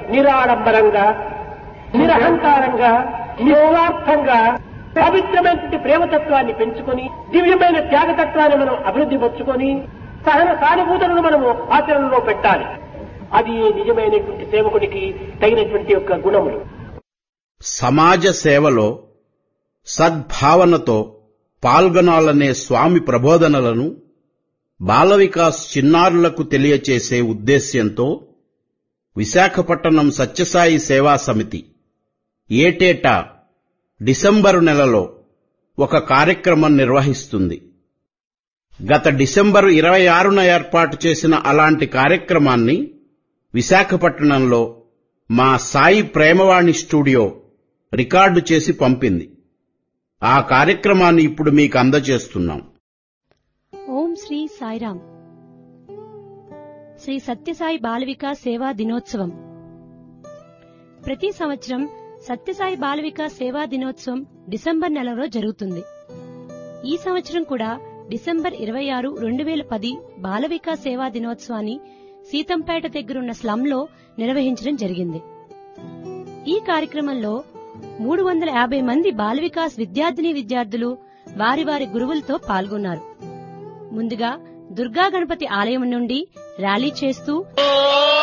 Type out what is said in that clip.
నిరాడంబరంగా నిరహంకారంగా నిస్వార్థంగా పవిత్రమైనటువంటి ప్రేమతత్వాన్ని పెంచుకొని దివ్యమైన త్యాగతత్వాన్ని మనం అభివృద్ధి పరుచుకొని సహన సానుభూతులను మనము ఆచరణలో పెట్టాలి అది నిజమైనటువంటి సేవకుడికి తగినటువంటి యొక్క గుణములు సమాజ సేవలో సద్భావనతో పాల్గొనాలనే స్వామి ప్రబోధనలను బాల వికాస్ చిన్నారులకు తెలియచేసే ఉద్దేశ్యంతో విశాఖపట్నం సత్యసాయి సేవా సమితి ఏటేటా డిసెంబరు నెలలో ఒక కార్యక్రమం నిర్వహిస్తుంది గత డిసెంబరు ఇరవై ఆరున ఏర్పాటు చేసిన అలాంటి కార్యక్రమాన్ని విశాఖపట్నంలో మా సాయి ప్రేమవాణి స్టూడియో రికార్డు చేసి పంపింది ఆ కార్యక్రమాన్ని ఇప్పుడు మీకు అందజేస్తున్నాం ఓం శ్రీ సాయిరాం శ్రీ సత్యసాయి బాల వికాస్ సేవా దినోత్సవం ప్రతి సంవత్సరం సత్యసాయి బాల వికాస్ సేవా దినోత్సవం డిసెంబర్ నెలలో జరుగుతుంది ఈ సంవత్సరం కూడా డిసెంబర్ ఇరవై ఆరు రెండు వేల పది బాల వికాస్ సేవా దినోత్సవాన్ని సీతంపేట దగ్గరున్న స్లంలో నిర్వహించడం జరిగింది ఈ కార్యక్రమంలో మూడు వందల యాభై మంది బాల వికాస్ విద్యార్థిని విద్యార్థులు వారి వారి గురువులతో పాల్గొన్నారు ముందుగా దుర్గా గణపతి ఆలయం నుండి ర్యాలీ చేస్తూ